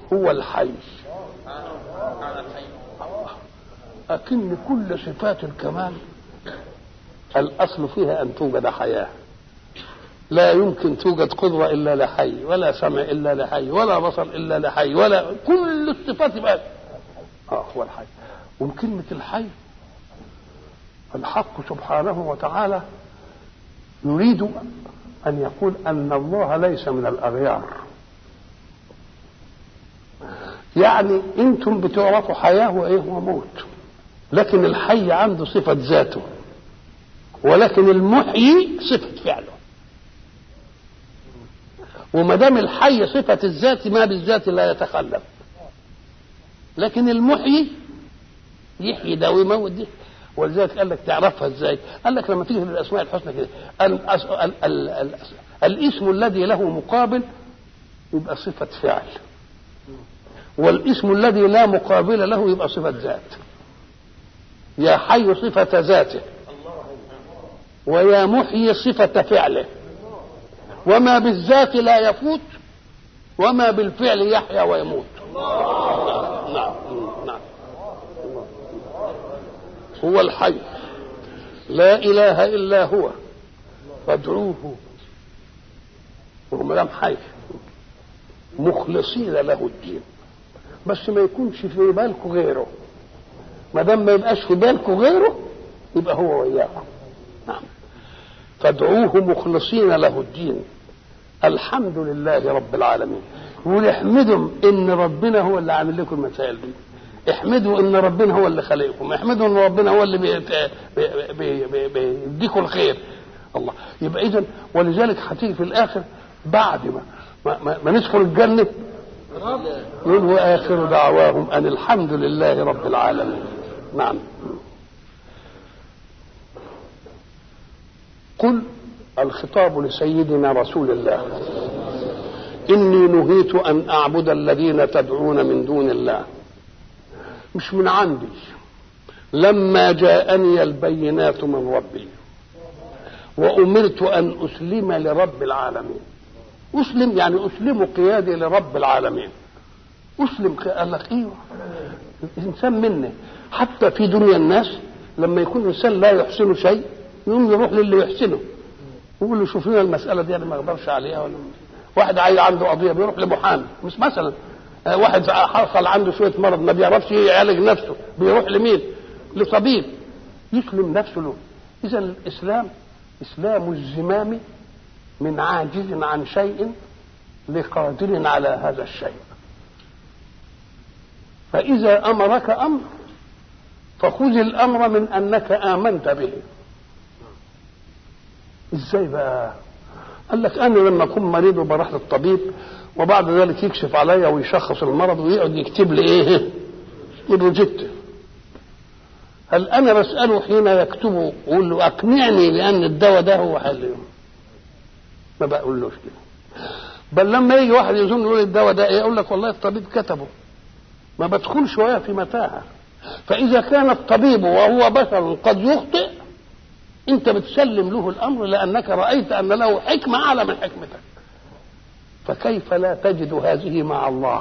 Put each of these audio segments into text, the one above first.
هو الحي أكن كل صفات الكمال الأصل فيها أن توجد حياة لا يمكن توجد قدرة إلا لحي ولا سمع إلا لحي ولا بصر إلا لحي ولا كل الصفات يبقى آه هو الحي ومن كلمة الحي الحق سبحانه وتعالى يريد أن يقول أن الله ليس من الأغيار يعني أنتم بتعرفوا حياة وإيه وموت لكن الحي عنده صفة ذاته ولكن المحيي صفة فعله وما دام الحي صفة الذات ما بالذات لا يتخلف لكن المحيي يحيي ده ويموت دي ولذلك قال لك تعرفها ازاي؟ قال لك لما تيجي للاسماء الحسنى كده الأس... ال... ال... ال... الاسم الذي له مقابل يبقى صفة فعل والاسم الذي لا مقابل له يبقى صفة ذات يا حي صفة ذاته ويا محيي صفة فعله وما بالذات لا يفوت وما بالفعل يحيا ويموت نعم نعم هو الحي لا اله الا هو فادعوه وهو مدام حي مخلصين له الدين بس ما يكونش في بالكم غيره ما دام ما يبقاش في بالكم غيره يبقى هو وياكم نعم فادعوه مخلصين له الدين الحمد لله رب العالمين ونحمدهم ان ربنا هو اللي عامل لكم المسائل دي احمدوا ان ربنا هو اللي خلقكم احمدوا ان ربنا هو اللي بيديكم الخير الله يبقى اذا ولذلك هتيجي في الاخر بعد ما ما, ما, ما ندخل الجنه يقول واخر دعواهم ان الحمد لله رب العالمين نعم قل الخطاب لسيدنا رسول الله اني نهيت ان اعبد الذين تدعون من دون الله مش من عندي لما جاءني البينات من ربي وامرت ان اسلم لرب العالمين اسلم يعني اسلم قيادي لرب العالمين اسلم قال لك ايوه الانسان منه حتى في دنيا الناس لما يكون الانسان لا يحسن شيء يقوم يروح للي يحسنه يقول له شوف لنا المساله دي انا ما اقدرش عليها ولا واحد عايز عنده قضيه بيروح لمحامي مش مثلا واحد حصل عنده شويه مرض ما بيعرفش يعالج نفسه بيروح لمين؟ لطبيب يسلم نفسه له اذا الاسلام اسلام الزمام من عاجز عن شيء لقادر على هذا الشيء فاذا امرك امر فخذ الامر من انك امنت به ازاي بقى قال لك انا لما اكون مريض وبروح للطبيب وبعد ذلك يكشف عليا ويشخص المرض ويقعد يكتب لي ايه الروجيت هل انا بساله حين يكتبه اقول له اقنعني بان الدواء ده هو حل ما بقولوش كده بل لما يجي واحد يظن يقول الدواء ده ايه اقول لك والله الطبيب كتبه ما بدخلش شويه في متاهه فاذا كان الطبيب وهو بشر قد يخطئ انت بتسلم له الامر لانك رايت ان له حكمه اعلى من حكمتك فكيف لا تجد هذه مع الله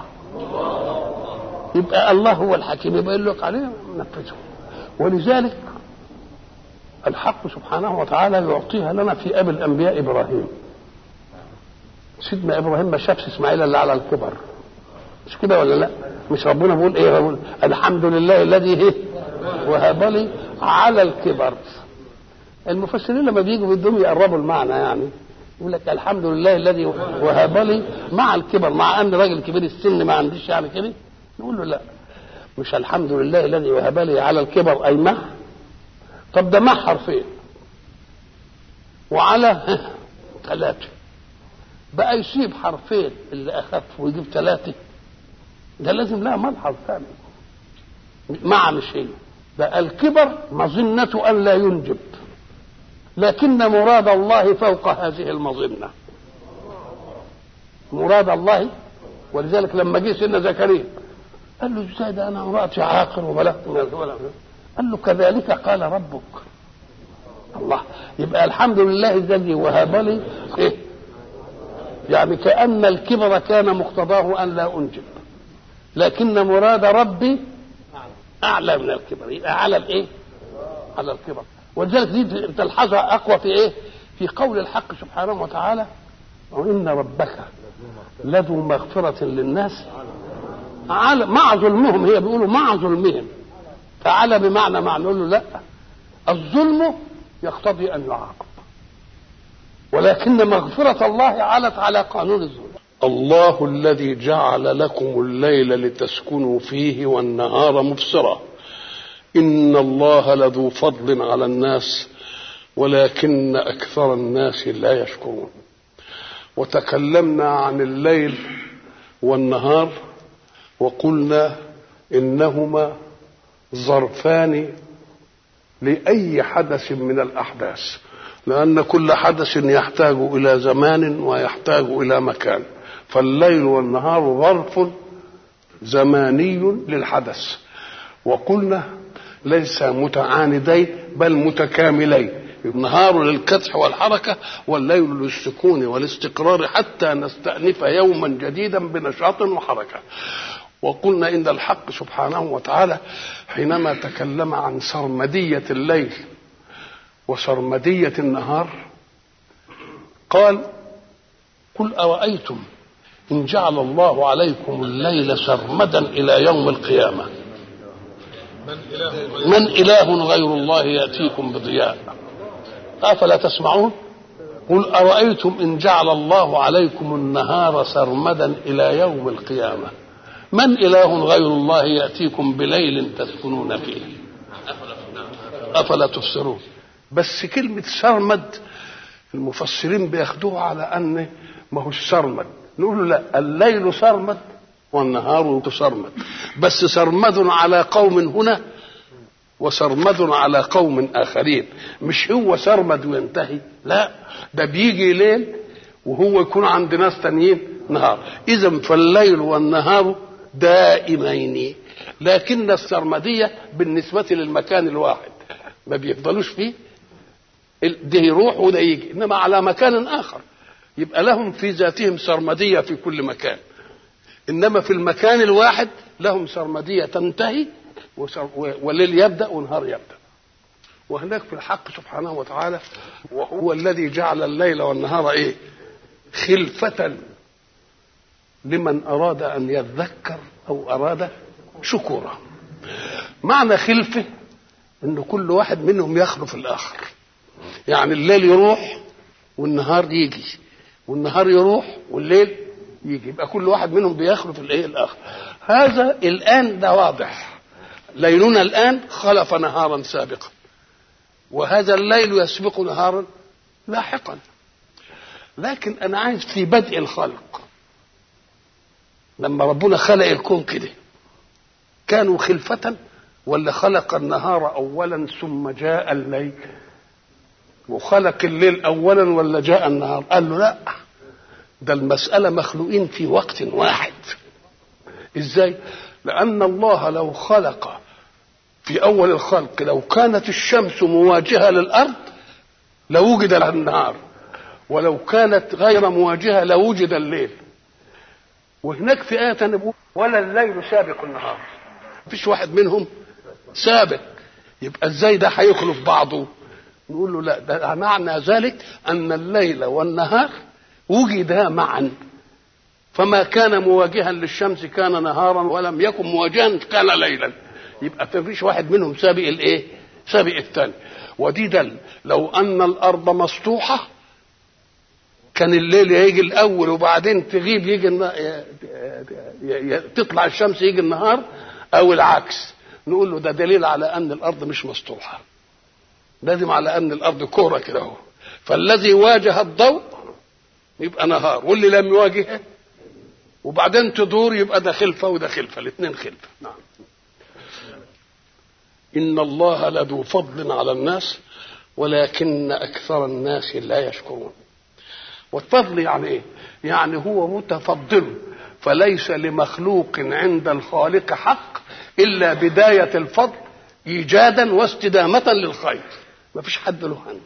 يبقى الله هو الحكيم يبقى يقول لك عليه نفذه ولذلك الحق سبحانه وتعالى يعطيها لنا في ابي الانبياء ابراهيم سيدنا ابراهيم ما شافش اسماعيل الا على الكبر مش كده ولا لا مش ربنا بيقول ايه بيقول الحمد لله الذي ايه وهب لي على الكبر المفسرين لما بيجوا بدهم يقربوا المعنى يعني يقول لك الحمد لله الذي وهب لي مع الكبر مع ان راجل كبير السن ما عنديش يعني كده نقول له لا مش الحمد لله الذي وهب لي على الكبر اي مع طب ده مع حرفين وعلى ثلاثة بقى يسيب حرفين اللي اخف ويجيب ثلاثة ده لازم لها ملحظ ثاني مع مش هي ده الكبر مظنة أن لا ينجب لكن مراد الله فوق هذه المظنة مراد الله ولذلك لما جه سيدنا زكريا قال له ازاي ده انا امرأتي عاقر وبلغت من الولد قال له كذلك قال ربك الله يبقى الحمد لله الذي وهب لي إيه؟ يعني كأن الكبر كان مقتضاه أن لا أنجب لكن مراد ربي اعلى من الكبر يبقى على الايه على الكبر ولذلك دي تلحظها اقوى في ايه في قول الحق سبحانه وتعالى وان ربك لذو مغفرة للناس على مع ظلمهم هي بيقولوا مع ظلمهم فعلى بمعنى معنى نقول له لا الظلم يقتضي ان يعاقب ولكن مغفرة الله علت على قانون الظلم الله الذي جعل لكم الليل لتسكنوا فيه والنهار مبصرا ان الله لذو فضل على الناس ولكن اكثر الناس لا يشكرون وتكلمنا عن الليل والنهار وقلنا انهما ظرفان لاي حدث من الاحداث لان كل حدث يحتاج الى زمان ويحتاج الى مكان فالليل والنهار ظرف زماني للحدث وقلنا ليس متعاندين بل متكاملين النهار للكدح والحركة والليل للسكون والاستقرار حتى نستأنف يوما جديدا بنشاط وحركة وقلنا إن الحق سبحانه وتعالى حينما تكلم عن سرمدية الليل وسرمدية النهار قال قل أرأيتم إن جعل الله عليكم الليل سرمدا إلى يوم القيامة من إله غير الله يأتيكم بضياء أفلا تسمعون قل أرأيتم إن جعل الله عليكم النهار سرمدا إلى يوم القيامة من إله غير الله يأتيكم بليل تسكنون فيه أفلا تبصرون بس كلمة سرمد المفسرين بياخدوها على أن ما هو سرمد نقول له لا الليل سرمد والنهار تسرمد بس سرمد على قوم هنا وسرمد على قوم آخرين مش هو سرمد وينتهي لا ده بيجي ليل وهو يكون عند ناس تانيين نهار إذا فالليل والنهار دائمين لكن السرمدية بالنسبة للمكان الواحد ما بيفضلوش فيه ده يروح وده يجي إنما على مكان آخر يبقى لهم في ذاتهم سرمدية في كل مكان إنما في المكان الواحد لهم سرمدية تنتهي والليل يبدأ والنهار يبدأ وهناك في الحق سبحانه وتعالى وهو الذي جعل الليل والنهار ايه خلفة لمن أراد أن يذكر أو أراد شكورا معنى خلفة أن كل واحد منهم يخلف الآخر يعني الليل يروح والنهار يجي والنهار يروح والليل يجي يبقى كل واحد منهم بيخلف الايه الاخر هذا الان ده واضح ليلنا الان خلف نهارا سابقا وهذا الليل يسبق نهارا لاحقا لكن انا عايز في بدء الخلق لما ربنا خلق الكون كده كانوا خلفة ولا خلق النهار أولا ثم جاء الليل وخلق الليل أولا ولا جاء النهار قال له لا ده المسألة مخلوقين في وقت واحد ازاي لأن الله لو خلق في أول الخلق لو كانت الشمس مواجهة للأرض لوجد النهار ولو كانت غير مواجهة لوجد الليل وهناك في آية تانية ولا الليل سابق النهار مفيش واحد منهم سابق يبقى ازاي ده هيخلف بعضه نقول له لا ده معنى ذلك ان الليل والنهار وجدا معا فما كان مواجها للشمس كان نهارا ولم يكن مواجها كان ليلا يبقى مفيش واحد منهم سابق الايه سابق الثاني ودي دل لو ان الارض مسطوحه كان الليل يجي الاول وبعدين تغيب يجي تطلع الشمس يجي النهار او العكس نقول له ده دليل على ان الارض مش مسطوحه لازم على ان الارض كوره كده اهو فالذي واجه الضوء يبقى نهار واللي لم يواجهه وبعدين تدور يبقى ده خلفه وده خلفه الاثنين خلفه نعم ان الله لذو فضل على الناس ولكن اكثر الناس لا يشكرون والفضل يعني ايه يعني هو متفضل فليس لمخلوق عند الخالق حق الا بدايه الفضل ايجادا واستدامه للخير ما فيش حد له عنه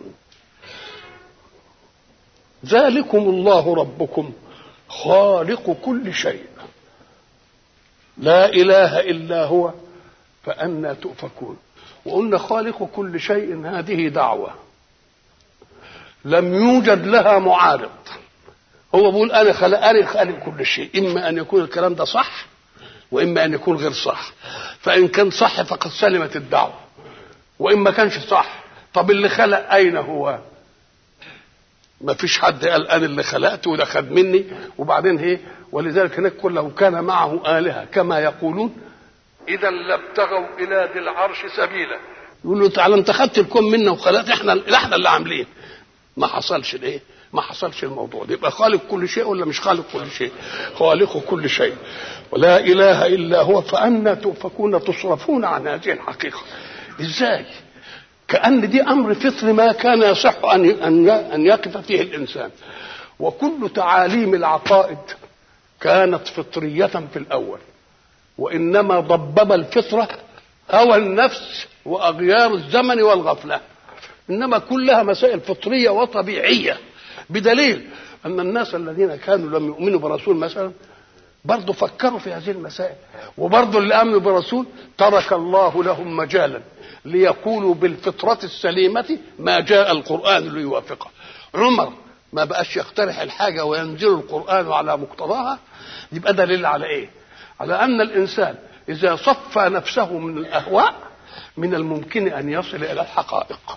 ذلكم الله ربكم خالق كل شيء لا اله الا هو فأنا تؤفكون وقلنا خالق كل شيء هذه دعوة لم يوجد لها معارض هو بيقول أنا خلق أنا خالق كل شيء إما أن يكون الكلام ده صح وإما أن يكون غير صح فإن كان صح فقد سلمت الدعوة وإن ما كانش صح طب اللي خلق أين هو ما فيش حد قال أنا اللي خلقت وده خد مني وبعدين هي ولذلك هناك كله كان معه آلهة كما يقولون اذا لابتغوا الى ذي العرش سبيلا يقول له تعالى انت خدت الكون منا وخلقت احنا احنا اللي عاملين ما حصلش الايه ما حصلش الموضوع ده يبقى خالق كل شيء ولا مش خالق كل شيء خالق كل شيء ولا اله الا هو فانا تؤفكون تصرفون عن هذه الحقيقه ازاي كان دي امر فطري ما كان يصح ان ان ان يقف فيه الانسان وكل تعاليم العقائد كانت فطريه في الاول وانما ضبب الفطره هوى النفس واغيار الزمن والغفله انما كلها مسائل فطريه وطبيعيه بدليل ان الناس الذين كانوا لم يؤمنوا برسول مثلا برضه فكروا في هذه المسائل وبرضه اللي امنوا برسول ترك الله لهم مجالا ليقولوا بالفطره السليمه ما جاء القران ليوافقه عمر ما بقاش يقترح الحاجه وينزل القران على مقتضاها يبقى دليل على ايه على ان الانسان اذا صفى نفسه من الاهواء من الممكن ان يصل الى الحقائق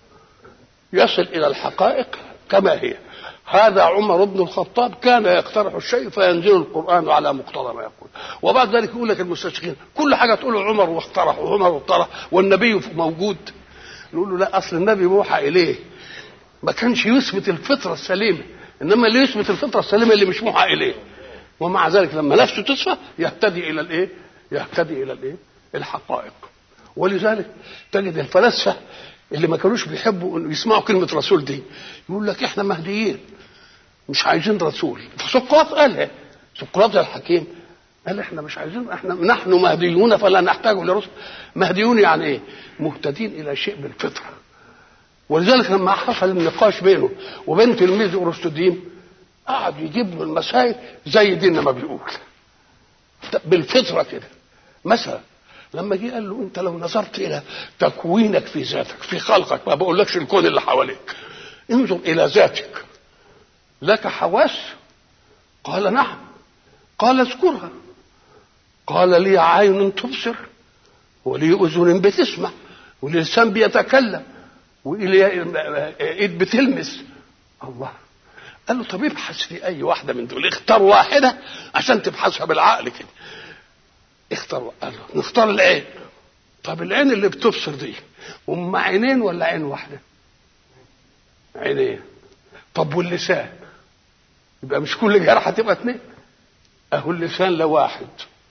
يصل الى الحقائق كما هي هذا عمر بن الخطاب كان يقترح الشيء فينزل القران على مقتضى ما يقول وبعد ذلك يقول لك المستشرقين كل حاجه تقول عمر واقترح وعمر واقترح والنبي موجود نقول له لا اصل النبي موحى اليه ما كانش يثبت الفطره السليمه انما اللي يثبت الفطره السليمه اللي مش موحى اليه ومع ذلك لما نفسه تصفى يهتدي الى الايه؟ يهتدي الى الايه؟ الحقائق ولذلك تجد الفلاسفه اللي ما كانوش بيحبوا يسمعوا كلمه رسول دي يقول لك احنا مهديين مش عايزين رسول فسقراط قالها سقراط الحكيم قال احنا مش عايزين احنا نحن مهديون فلا نحتاج لرسل مهديون يعني ايه؟ مهتدين الى شيء بالفطره ولذلك لما حصل النقاش بينه وبين تلميذ ارسطوديم قعد يجيب له المسائل زي ديننا ما بيقول بالفطره كده مثلا لما جه قال له انت لو نظرت الى تكوينك في ذاتك في خلقك ما بقولكش الكون اللي حواليك انظر الى ذاتك لك حواس قال نعم قال اذكرها قال لي عين تبصر ولي اذن بتسمع ولسان بيتكلم والي ايد بتلمس الله قال له طب ابحث في اي واحده من دول اختار واحده عشان تبحثها بالعقل كده اختار قال له نختار العين طب العين اللي بتبصر دي هم عينين ولا عين واحده عينين طب واللسان يبقى مش كل جرح هتبقى اتنين اهو اللسان لواحد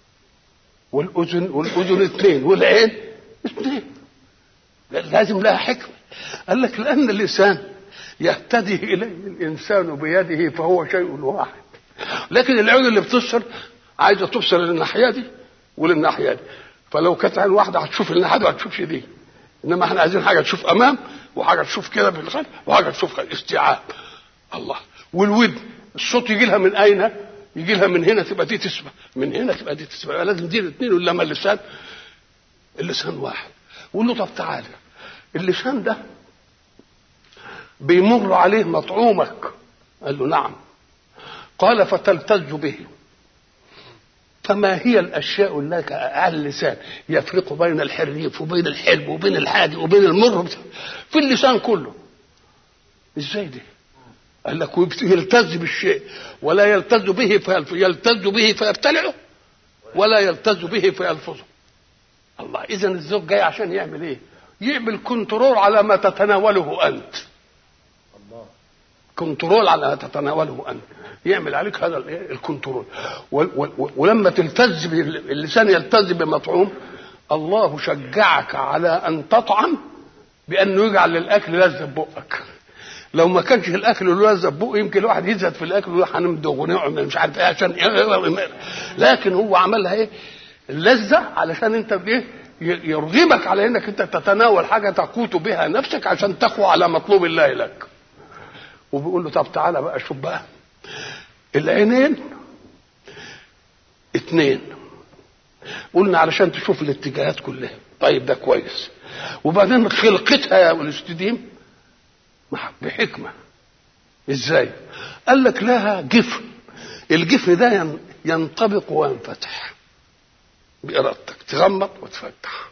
والاذن والاذن اتنين والعين اتنين لازم لها حكمه قال لك لان اللسان يهتدي اليه الانسان بيده فهو شيء واحد لكن العين اللي بتبصر عايزه تبصر للناحيه دي وللناحيه دي فلو كانت عين واحده هتشوف الناحيه دي وهتشوفش دي انما احنا عايزين حاجه تشوف امام وحاجه تشوف كده في الخلف وحاجه تشوف استيعاب الله والودن الصوت يجي لها من اين يجي لها من هنا تبقى دي تسمع من هنا تبقى دي تسمع لازم دي الاثنين ولا ما اللسان اللسان واحد قول له طب تعالى اللسان ده بيمر عليه مطعومك قال له نعم قال فتلتز به فما هي الاشياء التي على اللسان يفرق بين الحريف وبين الحلم وبين الحادي وبين المر في اللسان كله ازاي دي قال لك يلتز بالشيء ولا يلتز به يلتز به فيبتلعه ولا يلتز به فيلفظه الله اذا الزوج جاي عشان يعمل ايه يعمل كنترول على ما تتناوله انت الله كنترول على ما تتناوله انت يعمل عليك هذا الكنترول ولما تلتز اللسان يلتز بمطعوم الله شجعك على ان تطعم بانه يجعل للاكل لذه بقك لو ما كانش الاكل له لذه بقه يمكن الواحد يزهد في الاكل ويقول هنمضغ ونعمل مش عارف ايه عشان لكن هو عملها ايه اللذه علشان انت بايه يرغمك على انك انت تتناول حاجه تقوت بها نفسك عشان تقوى على مطلوب الله لك وبيقول له طب تعالى بقى شوف بقى العينين اتنين قلنا علشان تشوف الاتجاهات كلها طيب ده كويس وبعدين خلقتها يا الاستديم بحكمه ازاي قال لك لها جفن الجفن ده ينطبق وينفتح بإرادتك تغمض وتفتح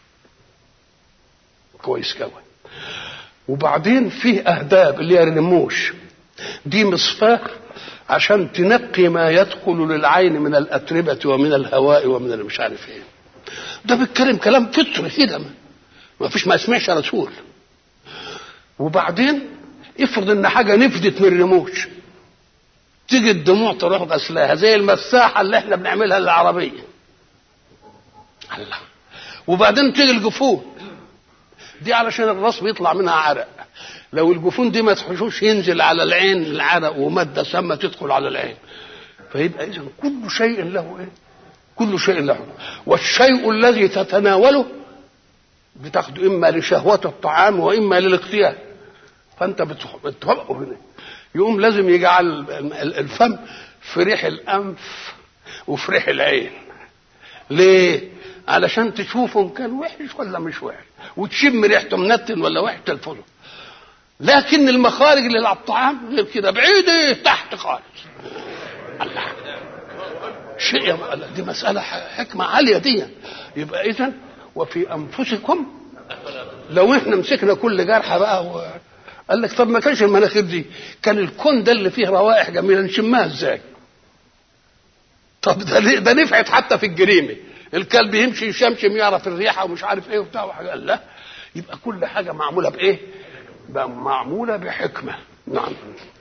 كويس كوي وبعدين فيه أهداب اللي هي الرموش دي مصفاة عشان تنقي ما يدخل للعين من الأتربة ومن الهواء ومن مش عارف ايه ده بيتكلم كلام فطري كده ما فيش ما يسمعش رسول وبعدين افرض ان حاجه نفدت من الرموش تيجي الدموع تروح غسلاها زي المساحه اللي احنا بنعملها للعربيه الله وبعدين تيجي الجفون دي علشان الراس بيطلع منها عرق لو الجفون دي ما تحشوش ينزل على العين العرق وماده سامه تدخل على العين فيبقى اذا كل شيء له ايه كل شيء له والشيء الذي تتناوله بتاخده اما لشهوه الطعام واما للاغتيال فانت بتطلقه هنا يقوم لازم يجعل الفم في ريح الانف وفي ريح العين ليه علشان تشوفه ان كان وحش ولا مش وحش وتشم ريحته منتن ولا وحش تلفظه لكن المخارج اللي على الطعام غير كده بعيده تحت خالص الله شيء دي مسألة حكمة عالية دي يبقى إذا وفي أنفسكم لو إحنا مسكنا كل جرحة بقى و... قال لك طب ما كانش المناخير دي كان الكون ده اللي فيه روائح جميله نشمها ازاي؟ طب ده ده نفعت حتى في الجريمه الكلب يمشي يشمشم يعرف الريحه ومش عارف ايه وبتاع وحاجه قال لا يبقى كل حاجه معموله بايه؟ معموله بحكمه نعم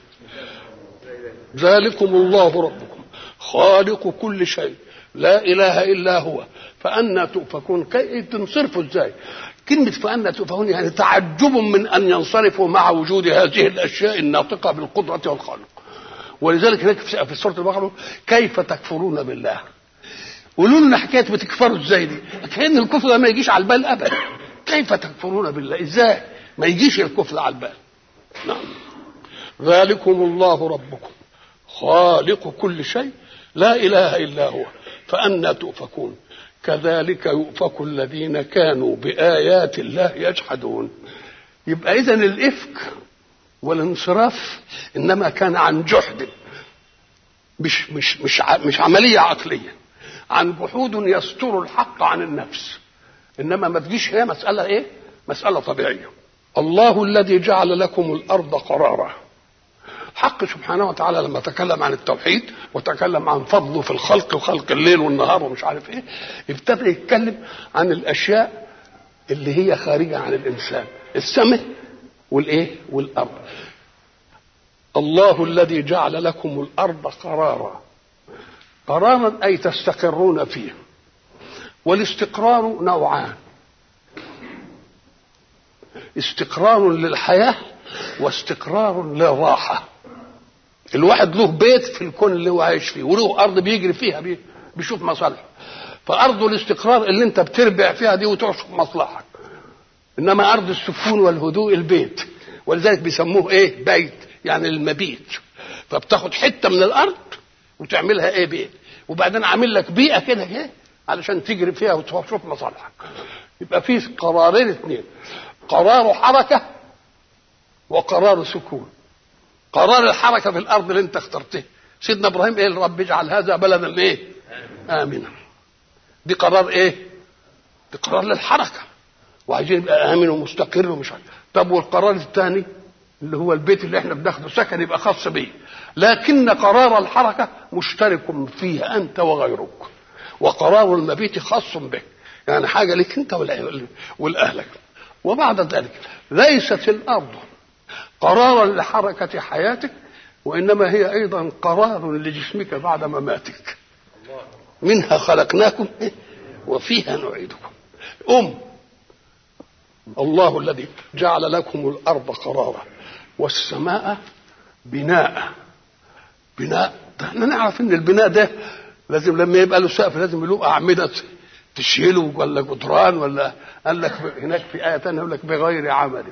ذلكم الله ربكم خالق كل شيء لا اله الا هو فأنا تؤفكون كي تنصرفوا ازاي؟ كلمة فأنا تؤفكون يعني تعجب من أن ينصرفوا مع وجود هذه الأشياء الناطقة بالقدرة والخلق ولذلك هناك في سورة البقرة كيف تكفرون بالله قولوا لنا حكاية بتكفروا ازاي دي كأن الكفر ده ما يجيش على البال أبدا كيف تكفرون بالله ازاي ما يجيش الكفر على البال نعم ذلكم الله ربكم خالق كل شيء لا إله إلا هو فأنا تؤفكون كذلك يؤفك الذين كانوا بآيات الله يجحدون يبقى إذا الإفك والانصراف إنما كان عن جحد مش مش مش مش عملية عقلية عن جحود يستر الحق عن النفس إنما ما تجيش هي مسألة إيه؟ مسألة طبيعية الله الذي جعل لكم الأرض قرارا حق سبحانه وتعالى لما تكلم عن التوحيد وتكلم عن فضله في الخلق وخلق الليل والنهار ومش عارف ايه ابتدى يتكلم عن الاشياء اللي هي خارجه عن الانسان السماء والايه والارض الله الذي جعل لكم الارض قرارا قرارا اي تستقرون فيه والاستقرار نوعان استقرار للحياه واستقرار للراحه الواحد له بيت في الكون اللي هو عايش فيه وله ارض بيجري فيها بي بيشوف مصالحه فارض الاستقرار اللي انت بتربع فيها دي وتشوف مصلحك انما ارض السكون والهدوء البيت ولذلك بيسموه ايه بيت يعني المبيت فبتاخد حته من الارض وتعملها ايه بيت وبعدين عامل لك بيئه كده كده علشان تجري فيها وتشوف مصالحك يبقى في قرارين اثنين قرار حركه وقرار سكون قرار الحركه في الارض اللي انت اخترته سيدنا ابراهيم ايه الرب اجعل هذا بلدا ايه امنا دي قرار ايه دي قرار للحركه وعايزين يبقى امن ومستقر ومش عارف طب والقرار الثاني اللي هو البيت اللي احنا بناخده سكن يبقى خاص بيه لكن قرار الحركه مشترك فيه انت وغيرك وقرار المبيت خاص بك يعني حاجه لك انت والاهلك وبعد ذلك ليست الارض قرارا لحركة حياتك وإنما هي أيضا قرار لجسمك بعد مماتك منها خلقناكم وفيها نعيدكم أم الله الذي جعل لكم الأرض قرارا والسماء بناء بناء ده احنا نعرف ان البناء ده لازم لما يبقى له سقف لازم له أعمدة تشيله ولا جدران ولا قال لك هناك في آية ثانية يقول لك بغير عمل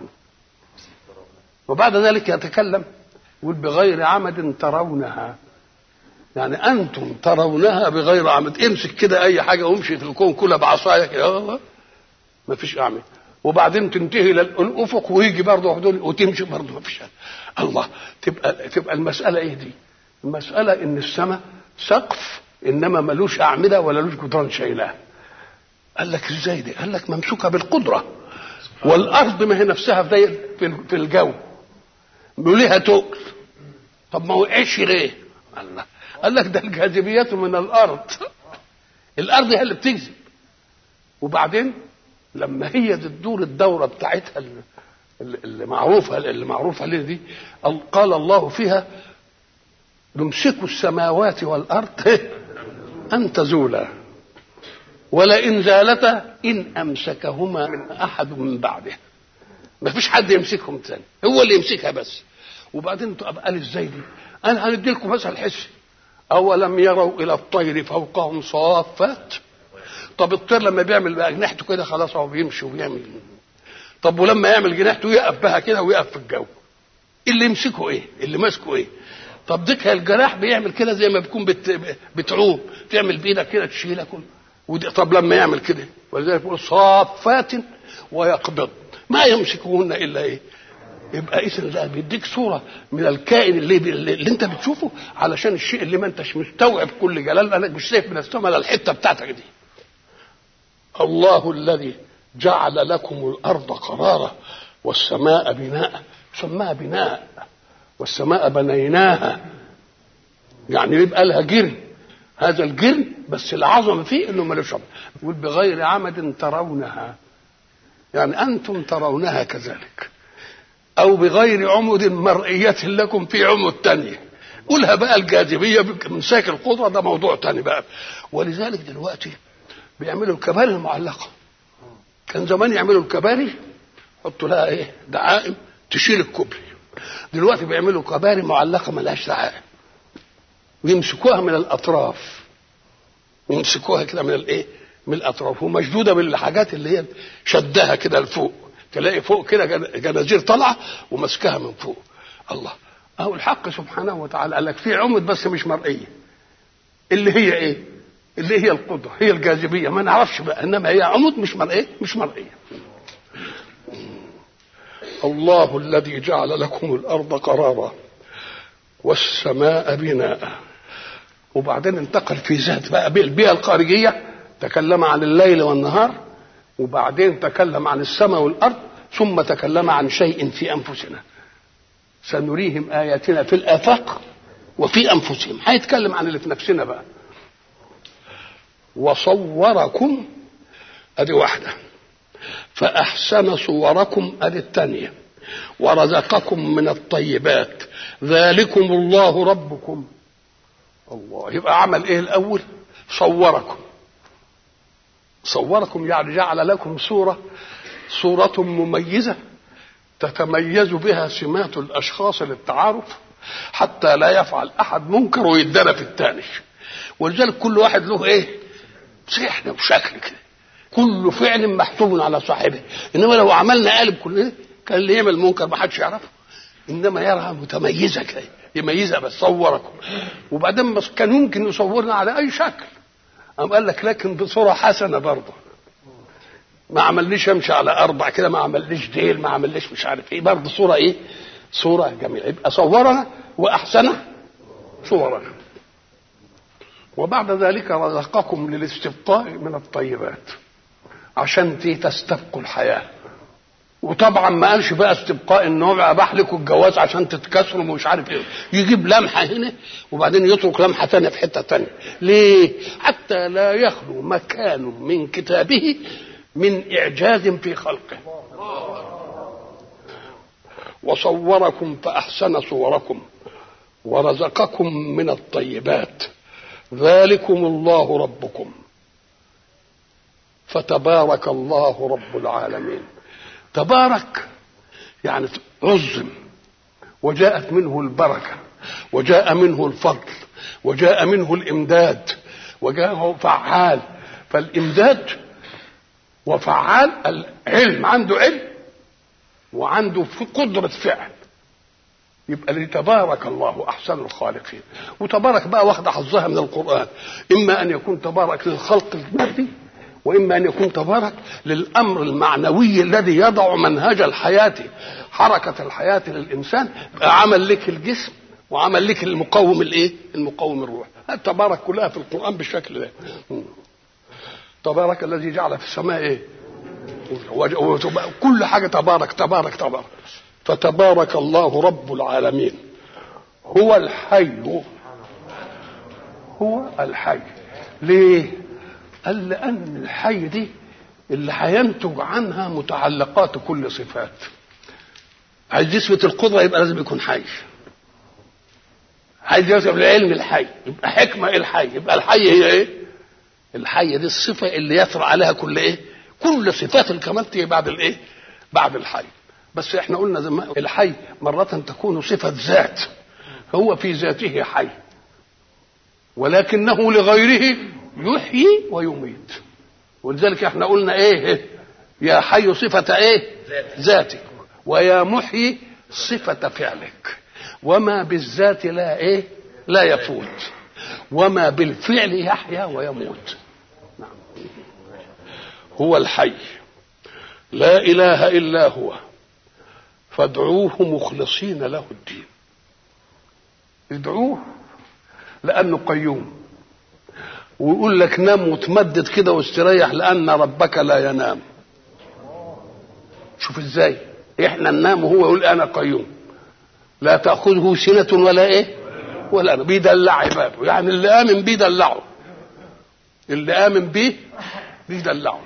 وبعد ذلك يتكلم يقول بغير عمد ترونها يعني انتم ترونها بغير عمد امسك كده اي حاجه وامشي في الكون كلها بعصايه كده ما فيش اعمل وبعدين تنتهي للافق ويجي برضه حدود وتمشي برضه ما فيش الله تبقى تبقى المساله ايه دي؟ المساله ان السماء سقف انما ملوش اعمده ولا لوش جدران شايلاه قال لك ازاي دي؟ قال لك ممسوكه بالقدره والارض ما هي نفسها في في الجو وليها تقل طب ما وقعش ليه؟ الله قال لك ده الجاذبيات من الارض الارض هي اللي بتجذب وبعدين لما هي تدور الدوره بتاعتها اللي معروفه اللي معروفه ليه دي قال الله فيها يمسك السماوات والارض ان تزولا ولئن زالتا ان امسكهما من احد من بعده ما فيش حد يمسكهم تاني هو اللي يمسكها بس وبعدين قال ازاي دي انا هندي لكم مثل حسي اولم يروا الى الطير فوقهم صافات طب الطير لما بيعمل باجنحته كده خلاص هو بيمشي وبيعمل طب ولما يعمل جناحته يقف بها كده ويقف في الجو اللي يمسكه ايه اللي ماسكه ايه طب ديك الجناح بيعمل كده زي ما بتكون بت... بتعوم تعمل بايدك كده تشيلها كله ودي طب لما يعمل كده ولذلك يقول صافات ويقبض ما يمسكهن الا ايه يبقى اذا ده بيديك صوره من الكائن اللي, اللي انت بتشوفه علشان الشيء اللي ما انتش مستوعب كل جلال انا مش شايف من السماء الحته بتاعتك دي الله الذي جعل لكم الارض قرارا والسماء بناء سماها بناء والسماء بنيناها يعني يبقى لها جرم هذا الجرم بس العظمه فيه انه ملوش عمد يقول بغير عمد ترونها يعني انتم ترونها كذلك او بغير عمد مرئيه لكم في عمد تانية قولها بقى الجاذبيه بامساك القدره ده موضوع تاني بقى ولذلك دلوقتي بيعملوا الكباري المعلقه كان زمان يعملوا الكباري يحطوا لها ايه دعائم تشيل الكوبري دلوقتي بيعملوا كباري معلقه ملهاش دعائم ويمسكوها من الاطراف ويمسكوها كده من الايه من الاطراف ومشدوده بالحاجات اللي هي شدها كده لفوق تلاقي فوق كده جنازير طالعه وماسكاها من فوق الله اهو الحق سبحانه وتعالى قال لك في عمد بس مش مرئيه اللي هي ايه اللي هي القدره هي الجاذبيه ما نعرفش بقى انما هي عمود مش مرئيه مش مرئيه الله الذي جعل لكم الارض قرارا والسماء بناء وبعدين انتقل في ذات بقى البيئه الخارجيه تكلم عن الليل والنهار وبعدين تكلم عن السماء والارض ثم تكلم عن شيء في انفسنا سنريهم اياتنا في الافاق وفي انفسهم هيتكلم عن اللي في نفسنا بقى وصوركم ادي واحده فاحسن صوركم ادي الثانيه ورزقكم من الطيبات ذلكم الله ربكم الله يبقى عمل ايه الاول صوركم صوركم يعني جعل لكم صوره صوره مميزه تتميز بها سمات الاشخاص للتعارف حتى لا يفعل احد منكر ويدنا في الثاني ولذلك كل واحد له ايه سحن وشكل كده كل فعل محسوب على صاحبه انما لو عملنا قالب كلنا كان اللي يعمل منكر ما حدش يعرفه انما يراها متميزه كده يميزها بس صوركم وبعدين بس كان يمكن يصورنا على اي شكل قام قال لك لكن بصوره حسنه برضه ما عملنيش امشي على اربع كده ما عملنيش ديل ما عملنيش مش عارف ايه برضه صوره ايه صوره جميله يبقى صورنا واحسن صورنا وبعد ذلك رزقكم للاستبقاء من الطيبات عشان تي تستبقوا الحياه وطبعا ما قالش بقى استبقاء النوع اباح لكم الجواز عشان تتكسروا ومش عارف ايه يجيب لمحه هنا وبعدين يترك لمحه ثانيه في حته ثانيه ليه حتى لا يخلو مكان من كتابه من اعجاز في خلقه وصوركم فاحسن صوركم ورزقكم من الطيبات ذلكم الله ربكم فتبارك الله رب العالمين تبارك يعني عظم وجاءت منه البركه وجاء منه الفضل وجاء منه الامداد وجاء فعال فالامداد وفعال العلم عنده علم وعنده في قدرة فعل يبقى لتبارك الله احسن الخالقين وتبارك بقى واخده حظها من القران اما ان يكون تبارك للخلق المادي واما ان يكون تبارك للامر المعنوي الذي يضع منهج الحياه حركه الحياه للانسان عمل لك الجسم وعمل لك المقوم الايه المقوم الروح التبارك كلها في القران بالشكل ده تبارك الذي جعل في السماء ايه كل حاجه تبارك تبارك تبارك فتبارك الله رب العالمين هو الحي هو الحي ليه قال لان الحي دي اللي هينتج عنها متعلقات كل صفات عايز يثبت القدره يبقى لازم يكون حي عايز يثبت العلم الحي يبقى حكمه الحي يبقى الحي هي ايه الحي دي الصفه اللي يطرا عليها كل ايه كل صفات الكمال تيجي بعد الايه بعد الحي بس احنا قلنا زمان الحي مرة تكون صفة ذات هو في ذاته حي ولكنه لغيره يحيي ويميت ولذلك احنا قلنا ايه يا حي صفة ايه ذاتك ويا محيي صفة فعلك وما بالذات لا ايه لا يفوت وما بالفعل يحيا ويموت نعم. هو الحي لا اله الا هو فادعوه مخلصين له الدين ادعوه لانه قيوم ويقول لك نام وتمدد كده واستريح لان ربك لا ينام شوف ازاي احنا ننام وهو يقول انا قيوم لا تاخذه سنه ولا ايه ولا أنا. بيدلع عباده يعني اللي امن بيه دلعه اللي امن بيه بيدلعه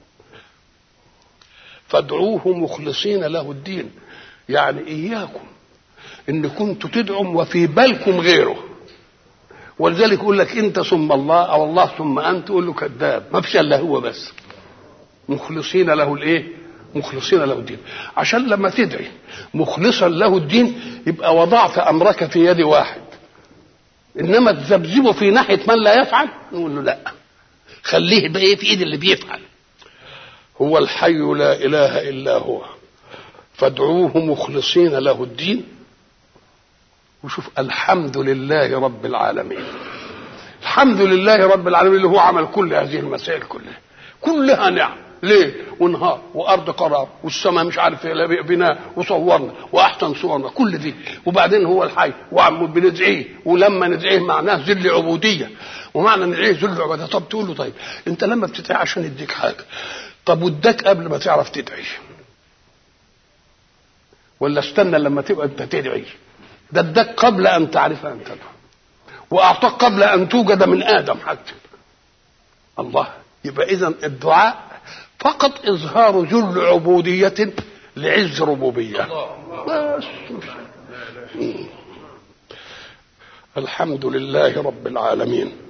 فادعوه مخلصين له الدين يعني اياكم ان كنتوا تدعوا وفي بالكم غيره ولذلك يقول لك انت ثم الله او الله ثم انت تقول له كذاب ما فيش الا هو بس مخلصين له الايه مخلصين له الدين عشان لما تدعي مخلصا له الدين يبقى وضعت امرك في يد واحد انما تذبذبه في ناحيه من لا يفعل نقول له لا خليه بقى ايه في ايد اللي بيفعل هو الحي لا اله الا هو فادعوه مخلصين له الدين وشوف الحمد لله رب العالمين الحمد لله رب العالمين اللي هو عمل كل هذه المسائل كلها كلها نعم ليه ونهار وارض قرار والسماء مش عارف ايه بناء وصورنا واحسن صورنا كل دي وبعدين هو الحي وعم بندعيه ولما ندعيه معناه ذل عبوديه ومعنى ندعيه ذل عبوديه طب تقول له طيب انت لما بتدعي عشان يديك حاجه طب واداك قبل ما تعرف تدعي ولا استنى لما تبقى انت تدعي ده اداك قبل ان تعرف ان تدعو واعطاك قبل ان توجد من ادم حتى الله يبقى اذا الدعاء فقط اظهار ذل عبوديه لعز ربوبيه بس الحمد لله رب العالمين